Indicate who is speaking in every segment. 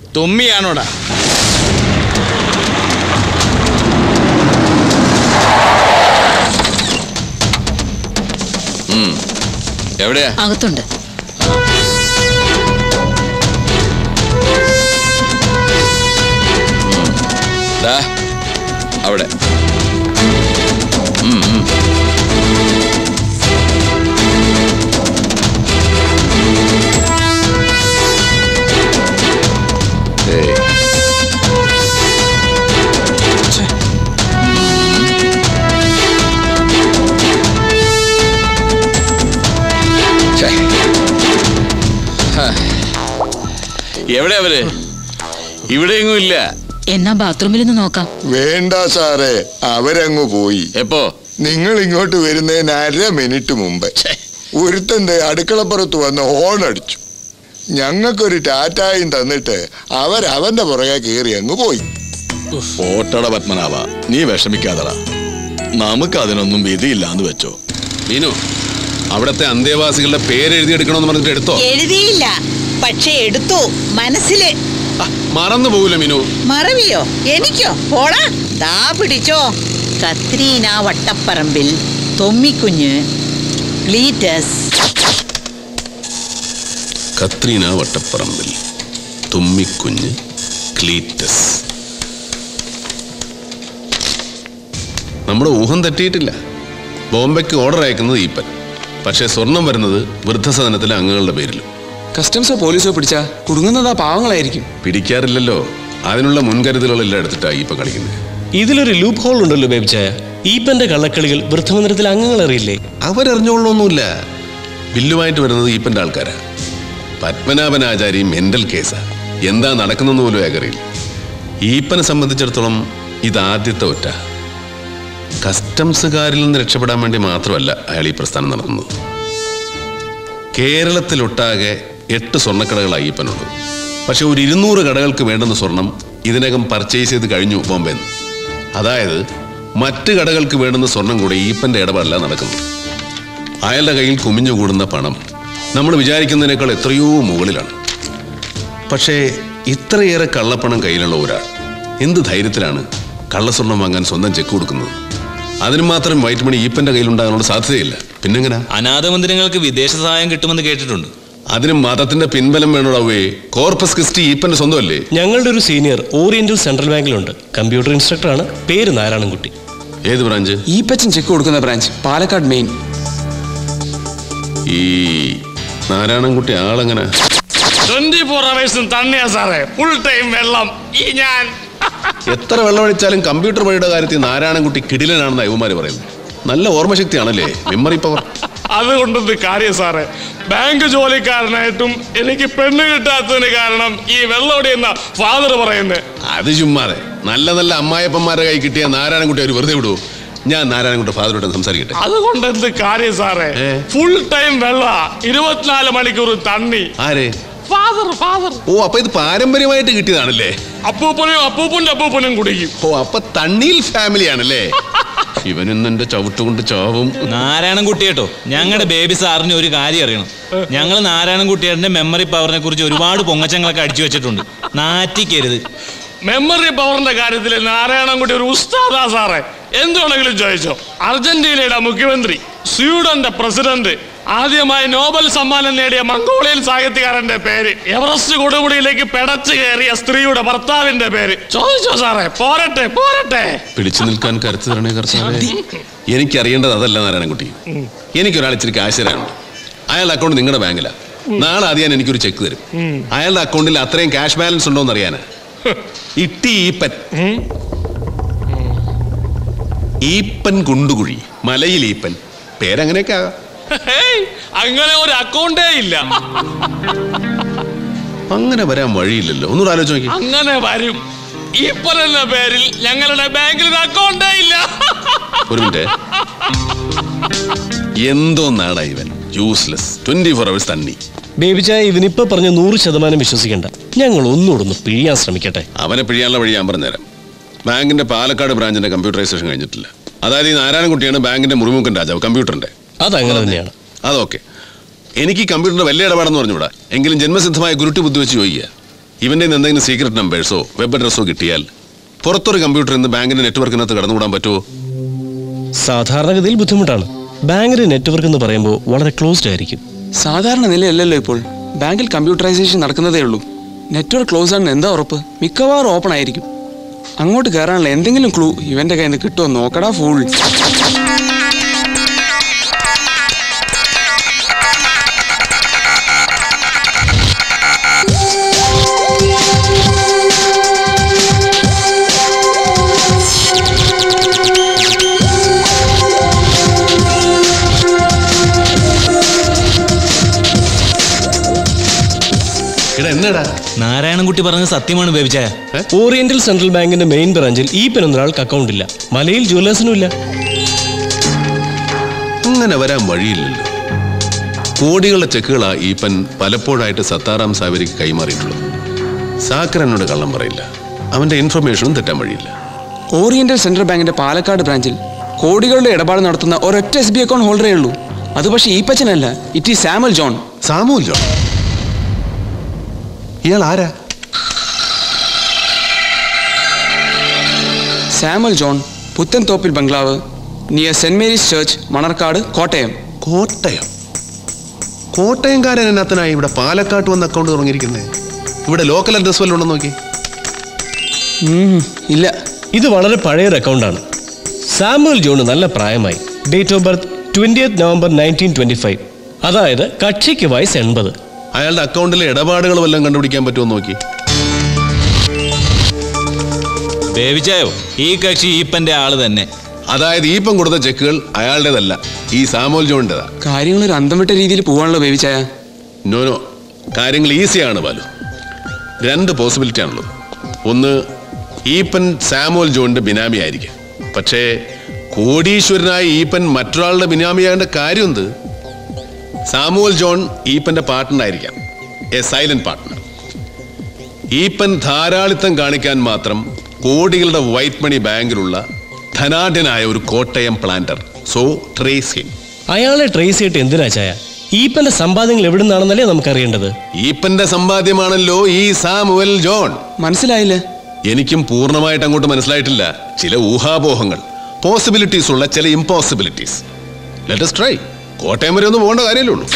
Speaker 1: തുമ്മിയാണോടാ
Speaker 2: എവിടെയാ
Speaker 3: അകത്തുണ്ട്
Speaker 2: ദാ, അവിടെ ഉം, ഉം. ഏയ്. ഛെ. ഹാ. എവിടെ അവര് ഇവിടെയെങ്ങും ഇല്ല
Speaker 3: എന്നാ ബാത്റൂമിൽ നിന്ന് നോക്കാം
Speaker 4: വേണ്ട സാറേ അവരങ്ങ് പോയി
Speaker 2: എപ്പോ
Speaker 4: നിങ്ങൾ ഇങ്ങോട്ട് വരുന്നതിന് അര മിനിറ്റ് മുമ്പ് ഒരുത്തന്റെ അടുക്കളപ്പുറത്ത് വന്ന് ഹോൺ അടിച്ചു ഞങ്ങൾക്കൊരു ടാറ്റായും തന്നിട്ട് അവരവന്റെ പുറകെ കയറി അങ്ങ് പോയി
Speaker 2: ഓട്ടട പത്മനാഭ നീ വിഷമിക്കാതടാ നമുക്ക് അതിനൊന്നും വിധിയില്ലാന്ന് വെച്ചോ മീനു അവിടത്തെ അന്തേവാസികളുടെ പേര് എഴുതിയെടുക്കണമെന്ന് പറഞ്ഞിട്ട് എടുത്തോ
Speaker 5: എഴുതിയില്ല പക്ഷെ എടുത്തു മനസ്സില്
Speaker 2: ആ, മറന്നു പോകൂല മീനു
Speaker 5: മറവിയോ എനിക്കോ പോടാ ദാ പിടിച്ചോ കത്രീന വട്ടപ്പറമ്പിൽ തൊമ്മിക്കുഞ്ഞ് ക്ലീറ്റസ്
Speaker 2: കത്രീന വട്ടപ്പറമ്പിൽ തുമ്മിക്കുഞ്ഞ് ക്ലീറ്റസ് നമ്മുടെ ഊഹം തെറ്റിയിട്ടില്ല ബോംബെക്ക് ഓർഡർ അയക്കുന്നത് ഈപ്പൻ പക്ഷേ സ്വർണം വരുന്നത് വൃദ്ധസദനത്തിലെ അംഗങ്ങളുടെ പേരിലും
Speaker 6: കസ്റ്റംസോ പോലീസോ പിടിച്ചാ കുടുങ്ങുന്നതാ പാവങ്ങളായിരിക്കും
Speaker 2: പിടിക്കാറില്ലല്ലോ അതിനുള്ള മുൻകരുതലുകളെല്ലാം എടുത്തിട്ടാണ് ഈപ്പ കളിക്കുന്നത്
Speaker 7: ഇതിലൊരു ലൂപ്പ് ഹോൾ ഉണ്ടല്ലോ ബേബിച്ചായ ഈപ്പന്റെ കള്ളക്കളികൾ വൃദ്ധമന്ദിരത്തിലെ അംഗങ്ങൾ അറിയില്ലേ
Speaker 2: അവരറിഞ്ഞോളൊന്നുമില്ല ബില്ലുമായിട്ട് വരുന്നത് ഈപ്പന്റെ ആൾക്കാരാ പത്മനാഭൻ ആചാരി മെന്റൽ കേസാ എന്താ നടക്കുന്നെന്ന് പോലും അയാൾക്കറിയില്ല ഈപ്പനെ സംബന്ധിച്ചിടത്തോളം ഇത് ആദ്യത്തെ ഒറ്റ കസ്റ്റംസുകാരിൽ നിന്ന് രക്ഷപ്പെടാൻ വേണ്ടി മാത്രമല്ല അയാൾ ഈ പ്രസ്ഥാനം നടത്തുന്നത് കേരളത്തിലൊട്ടാകെ എട്ട് സ്വർണ്ണക്കടകൾ അയ്യപ്പനുണ്ട് പക്ഷെ ഒരു ഇരുന്നൂറ് കടകൾക്ക് വേണ്ടുന്ന സ്വർണം ഇതിനകം പർച്ചേസ് ചെയ്ത് കഴിഞ്ഞു ബോംബെന്ന് അതായത് മറ്റ് കടകൾക്ക് വേണ്ടുന്ന സ്വർണം കൂടെ ഈപ്പന്റെ ഇടപാടല്ല നടക്കുന്നത് അയാളുടെ കയ്യിൽ കുമിഞ്ഞുകൂടുന്ന പണം നമ്മൾ വിചാരിക്കുന്നതിനേക്കാൾ എത്രയോ മുകളിലാണ് പക്ഷേ ഇത്രയേറെ കള്ളപ്പണം കയ്യിലുള്ള ഒരാൾ എന്ത് ധൈര്യത്തിലാണ് കള്ളസ്വർണം വാങ്ങാൻ സ്വന്തം ചെക്ക് കൊടുക്കുന്നത് അതിന് മാത്രം വൈറ്റ് മണി ഈപ്പന്റെ കയ്യിലുണ്ടാകാനുള്ള സാധ്യതയില്ല പിന്നെങ്ങനാ
Speaker 8: അനാഥ മന്ദിരങ്ങൾക്ക് വിദേശ സഹായം കിട്ടുമെന്ന് കേട്ടിട്ടുണ്ട്
Speaker 2: അതിന് മതത്തിന്റെ പിൻബലം വേണോടാവേ കോർപ്പസ് ക്രിസ്റ്റി ഈപ്പന്റെ സ്വന്തമല്ലേ
Speaker 7: ഞങ്ങളുടെ ഒരു സീനിയർ ഓറിയന്റൽ സെൻട്രൽ ബാങ്കിലുണ്ട് കമ്പ്യൂട്ടർ ഇൻസ്ട്രക്ടറാണ് പേര് നാരായണൻകുട്ടി
Speaker 2: ഏത് ബ്രാഞ്ച്
Speaker 6: ഈ പച്ചൻ ചെക്ക് കൊടുക്കുന്ന ബ്രാഞ്ച് പാലക്കാട് മെയിൻ
Speaker 2: ഈ നാരായണൻകുട്ടി ആളെങ്ങനെ
Speaker 1: ട്വന്റി ഫോർ അവേഴ്സും തന്നെയാ സാറേ ഫുൾ ടൈം വെള്ളം ഈ ഞാൻ
Speaker 2: എത്ര വെള്ളമടിച്ചാലും കമ്പ്യൂട്ടർ വഴിയുടെ കാര്യത്തിൽ നാരായണൻകുട്ടി കിടിലനാണെന്ന് യുവമാര് പറയുന്നു നല്ല ഓർമ്മശക്തിയാണല്ലേ മെമ്മറി പവർ
Speaker 1: അതുകൊണ്ടൊന്ന് കാര്യം സാറേ ബാങ്ക് ജോലിക്കാരനായിട്ടും എനിക്ക് പെണ്ണ് കിട്ടാത്തതിന് കാരണം ഈ വെള്ളോടി എന്ന ഫാദർ പറയുന്നത്
Speaker 2: അത് ചുമ്മാതെ നല്ല നല്ല അമ്മായപ്പന്മാരുടെ കൈ കിട്ടിയ നാരായണൻകുട്ടി അവർ വെറുതെ വിടുവോ ഞാൻ നാരായണൻകുട്ടി ഫാദറോട് സംസാരിക്കട്ടെ
Speaker 1: അതുകൊണ്ട് എന്ത് കാര്യം സാറേ
Speaker 2: ഏ?
Speaker 1: ഫുൾ ടൈം വെള്ള ഇരുപത്തിനാല് മണിക്കൂർ തണ്ണി
Speaker 2: ആരെ
Speaker 1: ഫാദർ ഫാദർ
Speaker 2: ഓ അപ്പൊ ഇത് പാരമ്പര്യമായിട്ട് കിട്ടിയതാണല്ലേ
Speaker 1: അപ്പൂപ്പനും അപ്പൂപ്പന്റെ അപ്പൂപ്പനും കുടിക്കും
Speaker 2: ഓ അപ്പൊ തണ്ണീൽ ഫാമിലി ആണല്ലേ ഇവനിന്ന് എന്റെ ചവിട്ടുകൊണ്ട് ചാവും
Speaker 8: നാരായണൻകുട്ടി കേട്ടോ ഞങ്ങളുടെ ബേബി സാറിന് ഒരു കാര്യം അറിയണം ഞങ്ങൾ നാരായണൻകുട്ടിയുടെ മെമ്മറി പവറിനെ കുറിച്ച് ഒരുപാട് പൊങ്ങച്ചങ്ങളൊക്കെ അടിച്ചു വെച്ചിട്ടുണ്ട് നാറ്റിക്കരുത്
Speaker 1: മെമ്മറി പവറിന്റെ കാര്യത്തിൽ നാരായണൻകുട്ടി ഒരു ഉസ്താദാ സാറേ എന്തുവേണമെങ്കിലും ചോദിച്ചോ അർജന്റീനയുടെ മുഖ്യമന്ത്രി സ്വീഡന്റെ പ്രസിഡന്റ് ആദ്യമായി നോബൽ സമ്മാനം നേടിയ മംഗോളിയൻ സാഹിത്യകാരന്റെ പേര് എവറസ്റ്റ് കൊടുമുടിയിലേക്ക് പെടച്ചു കയറിയ സ്ത്രീയുടെ ഭർത്താവിന്റെ പേര് ചോദിച്ചോ സാറേ പോരട്ടെ പോരട്ടെ
Speaker 2: പിടിച്ചു നിൽക്കാൻ കരുത്ത് തരണേ കർത്താവേ എനിക്കറിയേണ്ടത് അതല്ല നാരായണൻകുട്ടി എനിക്കൊരാൾ ഇച്ചിരി കാശ് തരാനുണ്ട് അയാളുടെ അക്കൗണ്ട് നിങ്ങളുടെ ബാങ്കിലാ നാളെ ആദ്യം എനിക്കൊരു ചെക്ക് തരും അയാളുടെ അക്കൗണ്ടിൽ അത്രയും ക്യാഷ് ബാലൻസ് ഉണ്ടോ എന്ന് അറിയാനാ ഇട്ടി ഈപ്പൻ ഈപ്പൻ കുണ്ടുകുഴി മലയിൽ ഈപ്പൻ പേരങ്ങനെയൊക്കെ ആകാം
Speaker 1: ഹേയ്, അങ്ങനെ ഒരു അക്കൗണ്ടേ ഇല്ല
Speaker 2: അങ്ങനെ വരാൻ വഴിയില്ലല്ലോ ഒന്നുകൂടെ ആലോചിച്ച് നോക്കി
Speaker 1: അങ്ങനെ വരും ഈ പറയുന്ന പേരിൽ ഞങ്ങളുടെ ബാങ്കിൽ ഒരു അക്കൗണ്ടേ ഇല്ല
Speaker 2: ഒരു മിനിറ്റ് എന്തോ നാടാ ഇവൻ യൂസ്ലെസ് ട്വന്റി ഫോർ അവേഴ്സ് തണ്ണി
Speaker 7: ബേബിച്ചായ ഇവനിപ്പോ പറഞ്ഞ നൂറ് ശതമാനം വിശ്വസിക്കണ്ട ഞങ്ങൾ ഒന്നുകൂടെ ഒന്ന് പിഴിയാൻ ശ്രമിക്കട്ടെ
Speaker 2: അവനെ പിഴിയാനുള്ള വഴി ഞാൻ പറഞ്ഞുതരാം ബാങ്കിന്റെ പാലക്കാട് ബ്രാഞ്ചിന്റെ കമ്പ്യൂട്ടറൈസേഷൻ കഴിഞ്ഞിട്ടില്ല അതായത് ഈ നാരായണൻകുട്ടിയാണ് ബാങ്കിന്റെ മുറിമുക്കൻ രാജാവ് കമ്പ്യൂട്ടറിന്റെ
Speaker 7: അതങ്ങനെ തന്നെയാണ്
Speaker 2: അതൊക്കെ എനിക്ക് ഈ കമ്പ്യൂട്ടറിന്റെ വലിയ ഇടപാടെന്ന് പറഞ്ഞുകൂടാ എങ്കിലും ജന്മസിദ്ധമായ ഗുരുട്ടി ബുദ്ധി വെച്ച് ചോദിക്കുക ഇവന്റെ കയ്യിൽ നിന്ന് എന്തെങ്കിലും സീക്രട്ട് നമ്പേഴ്സോ വെബ് അഡ്രസ്സോ കിട്ടിയാൽ പുറത്തൊരു കമ്പ്യൂട്ടറിൽ നിന്ന് ബാങ്കിന്റെ നെറ്റ്വർക്കിനകത്ത് കടന്നുകൂടാൻ പറ്റുമോ
Speaker 7: സാധാരണഗതിയിൽ ബുദ്ധിമുട്ടാണ് ബാങ്കിന്റെ നെറ്റ്വർക്ക് എന്ന് പറയുമ്പോൾ വളരെ ക്ലോസ്ഡ് ആയിരിക്കും
Speaker 6: സാധാരണ നിലയല്ലല്ലോ ഇപ്പോൾ ബാങ്കിൽ കമ്പ്യൂട്ടറൈസേഷൻ നടക്കുന്നതേ ഉള്ളൂ നെറ്റ്വർക്ക് ക്ലോസ് ആണെന്ന് എന്താ ഉറപ്പ് മിക്കവാറും ഓപ്പൺ ആയിരിക്കും അങ്ങോട്ട് കയറാനുള്ള എന്തെങ്കിലും ക്ലൂ ഇവന്റെ കയ്യിൽ നിന്ന് കിട്ടുമോ നോക്കടാ ഫുൾ
Speaker 2: എടാ എന്നാടാ
Speaker 8: നാരായണൻകുട്ടി പറഞ്ഞത് സത്യമാണ് ബേബിച്ചായ
Speaker 7: ഓറിയന്റൽ സെൻട്രൽ ബാങ്കിന്റെ മെയിൻ ബ്രാഞ്ചിൽ ഈ പെൻ ഒരാൾക്ക് അക്കൗണ്ട് ഇല്ല മലയിൽ ജുവലേഴ്സിനും ഇല്ല
Speaker 2: അങ്ങനെ വരാൻ വഴിയില്ലല്ലോ കോടികളുടെ ചെക്കുകളാ ഈ പൻ പലപ്പോഴായിട്ട് സത്താറാം സാവരിക്ക് കൈമാറിയിട്ടുള്ളത് സാക്കർ എന്നോട് കള്ളം പറയില്ല അവന്റെ ഇൻഫർമേഷനും തെറ്റാൻ വഴിയില്ല
Speaker 6: ഓറിയന്റൽ സെൻട്രൽ ബാങ്കിന്റെ പാലക്കാട് ബ്രാഞ്ചിൽ കോടികളുടെ ഇടപാട് നടത്തുന്ന ഒരൊറ്റ എസ് ബി അക്കൗണ്ട് ഹോൾഡറേ ഉള്ളൂ അത് പക്ഷേ ഈ പച്ചനല്ല ഇറ്റ് ഈ സാമൽ ജോൺ
Speaker 2: സാമൂൽ ജോൺ ഇയാൾ ആരാ
Speaker 6: Samuel John Puthenthoppil bungalow near Saint Mary's church Manarcad Kottayam
Speaker 2: Kottayam കോട്ടയംകാരൻ എന്നത്തിനായി ഇവിടെ പാലക്കാട്ട് വന്ന് അക്കൗണ്ട് തുടങ്ങിയിരിക്കുന്നത് ഇവിടെ ലോക്കൽ അഡ്രസ് വല്ലതും ഉണ്ടോ നോക്കി
Speaker 6: ഉം, ഇല്ല
Speaker 7: ഇത് വളരെ പഴയൊരു അക്കൗണ്ടാണ് സാമുവൽ ജോണ് നല്ല പ്രായമായി date of birth twentieth November nineteen twenty five അതായത് കക്ഷിക്ക് വയസ്സ് എൺപത്
Speaker 2: അയാളുടെ അക്കൗണ്ടിലെ ഇടപാടുകൾ വല്ലതും കണ്ടുപിടിക്കാൻ പറ്റുമോ നോക്കി
Speaker 8: ബേബിച്ചായോ ഈ കക്ഷി ഈപ്പന്റെ ആള് തന്നെ
Speaker 2: അതായത് ഈപ്പം കൊടുത്ത ചെക്കുകൾ അയാളുടേതല്ല ഈ സാമോൽ ജോണിൻ്റെതാ
Speaker 6: കാര്യങ്ങൾ ഒരു അന്തം വിട്ട രീതിയിൽ പോവാണല്ലോ ബേബിച്ചായ
Speaker 2: നോ നോ കാര്യങ്ങൾ ഈസിയാണ് ബാലു രണ്ട് പോസിബിലിറ്റി ആണുള്ളത് ഒന്ന് ഈപ്പൻ സാമുവൽ ജോണിന്റെ ബിനാമി ആയിരിക്കും പക്ഷേ കോടീശ്വരനായ ഈപ്പൻ മറ്റൊരാളുടെ ബിനാമിയാകേണ്ട കാര്യം എന്ത് സാമുവൽ ജോൺ ഈപ്പന്റെ പാർട്ട്ണർ ആയിരിക്കാം എ സൈലന്റ് പാർട്ട്ണർ ഈപ്പൻ ധാരാളിത്തം കാണിക്കാൻ മാത്രം കോടികളുടെ വൈറ്റ് മണി ബാങ്കിലുള്ള ധനാഢ്യനായ ഒരു Kottayam planter so trace him
Speaker 7: അയാളെ ട്രേസ് ചെയ്തിട്ട് എന്തിനാ ചായ ഈപ്പന്റെ സമ്പാദ്യങ്ങൾ എവിടെ നിന്നാണെന്നല്ലേ നമുക്കറിയേണ്ടത്
Speaker 2: ഈപ്പന്റെ സമ്പാദ്യമാണല്ലോ ഈ സാമുവൽ ജോൺ
Speaker 6: മനസ്സിലായില്ലേ
Speaker 2: എനിക്കും പൂർണ്ണമായിട്ട് അങ്ങോട്ട് മനസ്സിലായിട്ടില്ല ചില ഊഹാപോഹങ്ങൾ പോസിബിലിറ്റീസ് ഉള്ള ചില ഇമ്പോസിബിലിറ്റീസ് ലെറ്റസ് ട്രൈ കോട്ടയം വരെ ഒന്നും പോകേണ്ട കാര്യമല്ലേ ഉള്ളൂ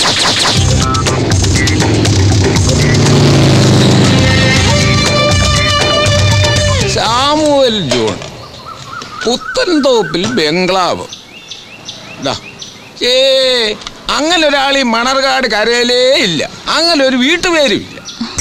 Speaker 9: സാമുവൽ ജോൺ പുത്തൻതോപ്പിൽ ബംഗ്ലാവ് ദാ, ഏ അങ്ങനെ ഒരാൾ ഈ മണർകാട് കരയിലേ ഇല്ല അങ്ങനെ ഒരു വീട്ടുപേരും ഇല്ല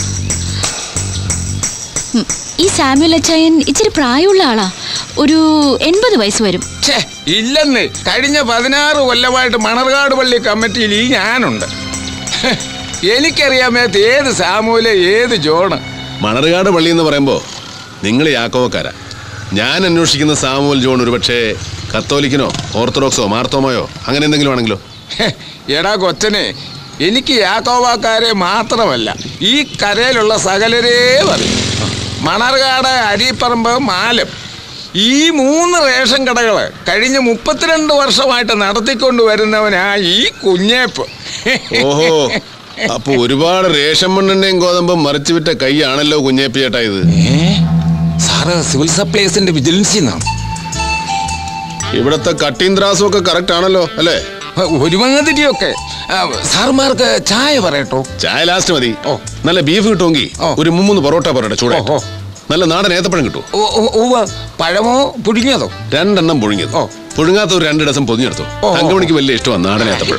Speaker 10: ഈ സാമ്യുൽ അച്ചായൻ ഇച്ചിരി പ്രായമുള്ള ആളാ ഒരു എൺപത് വയസ്സ് വരും
Speaker 9: ഛേ ഇല്ലെന്ന് കഴിഞ്ഞ പതിനാറ് കൊല്ലമായിട്ട് മണർകാട് പള്ളി കമ്മിറ്റിയിൽ ഈ ഞാനുണ്ട് ഹെ, എനിക്കറിയാമേത്ത് ഏത് സാമൂല ഏത് ജോണ്
Speaker 2: മണർകാട് പള്ളി എന്ന് പറയുമ്പോൾ നിങ്ങൾ യാക്കോവക്കാരാ ഞാൻ അന്വേഷിക്കുന്ന സാമുവൽ ജോൺ ഒരുപക്ഷെ കത്തോലിക്കനോ ഓർത്തഡോക്സോ മാർത്തോമയോ അങ്ങനെ എന്തെങ്കിലും ആണെങ്കിലോ
Speaker 9: ഹെ, എടാ കൊച്ചനെ എനിക്ക് യാക്കോവാക്കാരെ മാത്രമല്ല ഈ കരയിലുള്ള സകലരേ പറയും മണർകാട് അരിപ്പറമ്പ് മാലം ഈ മൂന്ന് റേഷൻ കടകൾ കഴിഞ്ഞ മുപ്പത്തിരണ്ട് വർഷമായിട്ട് നടത്തിക്കൊണ്ട് വരുന്നവനാ ഈ കുഞ്ഞേപ്പ്
Speaker 2: ഓഹോ അപ്പൊ ഒരുപാട് റേഷൻ മണ്ണെണ്ണയും ഗോതമ്പും മറിച്ചു വിറ്റ കൈയാണല്ലോ കുഞ്ഞേപ്പി ചേട്ടാ ഇത്
Speaker 9: സാറ് സിവിൽ സപ്ലൈസിന്റെ വിജിലൻസിൽ നിന്നാണ്
Speaker 2: ഇവിടത്തെ കട്ടിയും ത്രാസും ഒക്കെ കറക്റ്റ് ആണല്ലോ അല്ലേ
Speaker 9: ഒരുമാതിരിയൊക്കെ ആ, സാറുമാർക്ക് ചായ പറയട്ടോ
Speaker 2: ചായ ലാസ്റ്റ് മതി
Speaker 9: ഓ.
Speaker 2: നല്ല ബീഫ് കിട്ടുമെങ്കിൽ
Speaker 9: ഓ.
Speaker 2: ഒരു മൂന്ന് പൊറോട്ട പൊറോട്ട ചൂടെ
Speaker 9: ഓ, ഓ.
Speaker 2: നല്ല നാടൻ ഏത്തപ്പഴം കിട്ടുമോ
Speaker 9: ഓ, ഓ, ഉവ്വ. പഴമോ പുഴുങ്ങിയതോ
Speaker 2: രണ്ടെണ്ണം പുഴുങ്ങിയത്
Speaker 9: ഓ.
Speaker 2: പുഴുങ്ങാത്ത ഒരു രണ്ട് ഡസം പൊതിഞ്ഞെടുത്തു
Speaker 9: ഓ, ഓ.
Speaker 2: തങ്കമണിക്ക് വലിയ ഇഷ്ടമാണ് നാടൻ ഏത്തപ്പഴം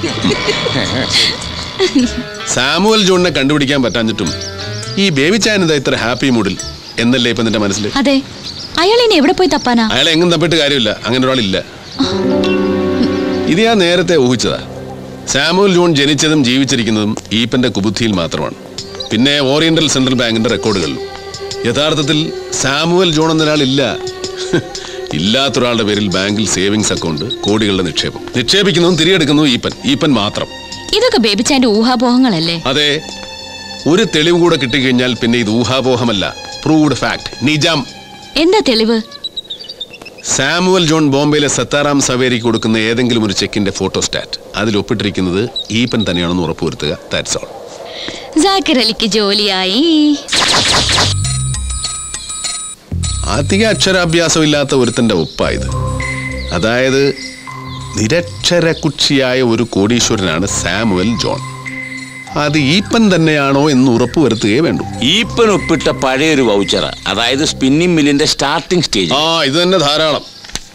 Speaker 2: സാമുവൽ ജോണിനെ കണ്ടുപിടിക്കാൻ പറ്റാഞ്ഞിട്ടും ഈ ബേബി ചാൻ എന്താ ഇത്ര ഹാപ്പി മൂഡിൽ എന്നല്ലേ ഇപ്പൊ നിന്റെ മനസ്സിൽ
Speaker 10: അതെ അയാൾ ഇനി എവിടെ പോയി തപ്പാനാ
Speaker 2: അയാളെ എങ്ങും തപ്പിട്ട് കാര്യമില്ല അങ്ങനെ ഒരാളില്ല ഇത് ഞാൻ നേരത്തെ ഊഹിച്ചതാ സാമുവൽ ജോൺ ജനിച്ചതും ജീവിച്ചിരിക്കുന്നതും ഈപ്പന്റെ കുബുദ്ധിയിൽ മാത്രമാണ് പിന്നെ ഓറിയന്റൽ സെൻട്രൽ ബാങ്കിന്റെ റെക്കോർഡുകളിലും യഥാർത്ഥത്തിൽ സാമുവൽ ജോൺ എന്നൊരാളില്ല ഇല്ലാത്തൊരാളുടെ പേരിൽ ബാങ്കിൽ സേവിങ്സ് അക്കൗണ്ട് കോടികളുടെ നിക്ഷേപം നിക്ഷേപിക്കുന്നതും തിരികെടുക്കുന്നതും ഈപ്പൻ ഈപ്പൻ മാത്രം
Speaker 10: ഇതൊക്കെ ബേബിച്ചാന്റെ ഊഹാപോഹങ്ങളല്ലേ
Speaker 2: അതെ ഒരു തെളിവ് കൂടെ കിട്ടിക്കഴിഞ്ഞാൽ പിന്നെ ഇത് ഊഹാപോഹമല്ല പ്രൂവ്ഡ് ഫാക്ട് നിജാം
Speaker 10: എന്താ തെളിവ്
Speaker 2: സാമുവൽ ജോൺ ബോംബെയിലെ സത്താറാം സവേരിക്ക് കൊടുക്കുന്ന ഏതെങ്കിലും ഒരു ചെക്കിന്റെ ഫോട്ടോസ്റ്റാറ്റ് അതിൽ ഒപ്പിട്ടിരിക്കുന്നത് ഈപ്പൻ തന്നെയാണെന്ന് ഉറപ്പുവരുത്തുക ദാറ്റ്സ് ഓൾ
Speaker 10: ജാക്കിർ അലിക്ക് ജോലിയായി
Speaker 2: അധിക അക്ഷരാഭ്യാസമില്ലാത്ത ഒരുത്തന്റെ ഒപ്പായത് അതായത് നിരക്ഷര കുക്ഷിയായ ഒരു കോടീശ്വരനാണ് സാമുവൽ ജോൺ അത് ഈപ്പൻ തന്നെയാണോ എന്ന് ഉറപ്പുവരുത്തുകയേ വേണ്ടൂ
Speaker 11: ഈപ്പൻ ഒപ്പിട്ട പഴയൊരു വൗച്ചർ അതായത് സ്പിന്നിംഗ് മില്ലിന്റെ സ്റ്റാർട്ടിംഗ് സ്റ്റേജ്
Speaker 2: ആ ഇത് തന്നെ ധാരാളം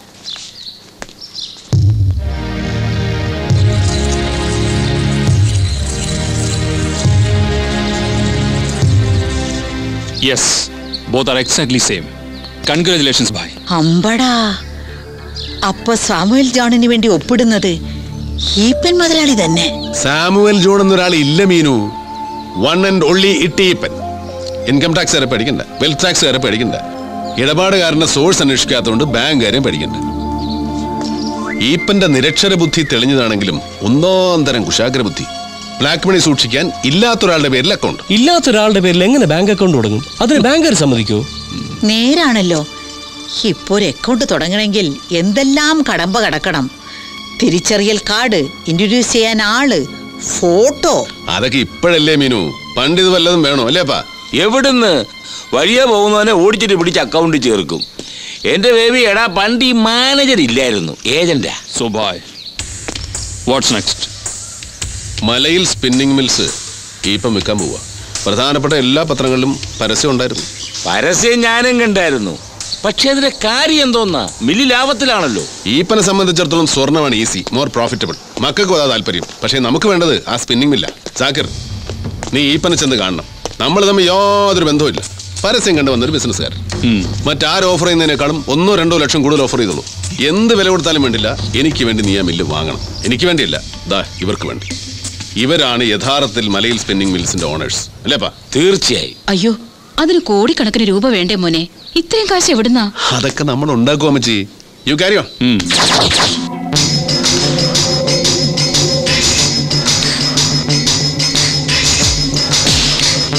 Speaker 12: yes both are exactly same congratulations ഭായ്
Speaker 5: അമ്പടാ അപ്പൊ സാമുവൽ ജോണിന് വേണ്ടി ഒപ്പിടുന്നത് ഈപ്പൻ മുതലാളി തന്നെ
Speaker 2: സാമുവൽ ജോൺ എന്നൊരാൾ ഇല്ല മീനു വൺ ആൻഡ് ഒള്ളി ഇട്ടീപ്പൻ ഇൻകം ടാക്സ് വരെ പേടിക്കണ്ട വെൽത്ത് ടാക്സ് വരെ പേടിക്കണ്ട ഇടപാടുകാരന്റെ സോഴ്സ് അന്വേഷിക്കാത്തതുകൊണ്ട് ബാങ്ക് കാര്യം പേടിക്കണ്ട ഈപ്പന്റെ നിരക്ഷര ബുദ്ധി തെളിഞ്ഞതാണെങ്കിലും ഒന്നാം തരം കുശാഗ്ര ബുദ്ധി ബ്ലാക്ക് മണി സൂക്ഷിക്കാൻ ഇല്ലാത്തൊരാളുടെ പേരിൽ അക്കൗണ്ട്
Speaker 7: ഇല്ലാത്ത ഒരാളുടെ പേരിൽ എങ്ങനെ ബാങ്ക് അക്കൗണ്ട് തുടങ്ങും അതിന് ബാങ്കർ സമ്മതിക്കോ
Speaker 5: നേരാണല്ലോ ഇപ്പൊ ഒരു അക്കൗണ്ട് തുടങ്ങണമെങ്കിൽ എന്തെല്ലാം കടമ്പ കടക്കണം തിരിച്ചറിയൽ കാർഡ് ഇൻട്രൊഡ്യൂസ് ചെയ്യാൻ ആള് ഫോട്ടോ
Speaker 2: അതൊക്കെ ഇപ്പോഴല്ലേ മീനു പണ്ട് ഇത് വല്ലതും വേണോ അല്ലേപ്പാ
Speaker 11: എവിടുന്ന് വഴിയെ പോകുന്നവനെ ഓടിച്ചിട്ട് പിടിച്ച് അക്കൗണ്ടിൽ ചേർക്കും എന്റെ ബേബി എടാ പണ്ട് ഈ മാനേജർ ഇല്ലായിരുന്നു ഏജന്റാ
Speaker 12: സോ ഭായ് വാട്ട്സ് നെക്സ്റ്റ്
Speaker 2: മലയിൽ സ്പിന്നിംഗ് മിൽസ് ഈപ്പം വിൽക്കാൻ പോവുക പ്രധാനപ്പെട്ട എല്ലാ പത്രങ്ങളിലും പരസ്യം ഉണ്ടായിരുന്നു
Speaker 11: പരസ്യം ഞാനും കണ്ടായിരുന്നു പക്ഷെ അതിന്റെ കാര്യം എന്തോന്നാ മില്ലി ലാഭത്തിലാണല്ലോ
Speaker 2: ഈപ്പനെ സംബന്ധിച്ചിടത്തോളം സ്വർണ്ണമാണ് ഈസി മോർ പ്രോഫിറ്റബിൾ മക്കൾക്കും അതാ താല്പര്യം പക്ഷേ നമുക്ക് വേണ്ടത് ആ സ്പിന്നിംഗ് മില്ല സാക്കിർ നീ ഈപ്പനെ ചെന്ന് കാണണം നമ്മൾ തമ്മിൽ യാതൊരു ബന്ധവുമില്ല പരസ്യം കണ്ടു വന്നൊരു ബിസിനസ്സുകാരൻ മറ്റാരും ഓഫർ ചെയ്യുന്നതിനേക്കാളും ഒന്നോ രണ്ടോ ലക്ഷം കൂടുതൽ ഓഫർ ചെയ്തോളൂ എന്ത് വില കൊടുത്താലും വേണ്ടില്ല എനിക്ക് വേണ്ടി നീ ആ മില്ല് വാങ്ങണം എനിക്ക് വേണ്ടിയല്ല ദാ ഇവർക്ക് വേണ്ടി ഇവരാണ് യഥാർത്ഥത്തിൽ മലയിൽ സ്പിന്നിംഗ് മിൽസിന്റെ ഓണേഴ്സ് അല്ലേപ്പാ
Speaker 11: തീർച്ചയായും
Speaker 3: അയ്യോ അതിന് കോടിക്കണക്കിന് രൂപ വേണ്ടേ മോനെ ഇത്രയും കാശ് എവിടുന്നാ
Speaker 2: അതൊക്കെ നമ്മൾ ഉണ്ടാക്കുവാ മച്ചി യു കാരിയോ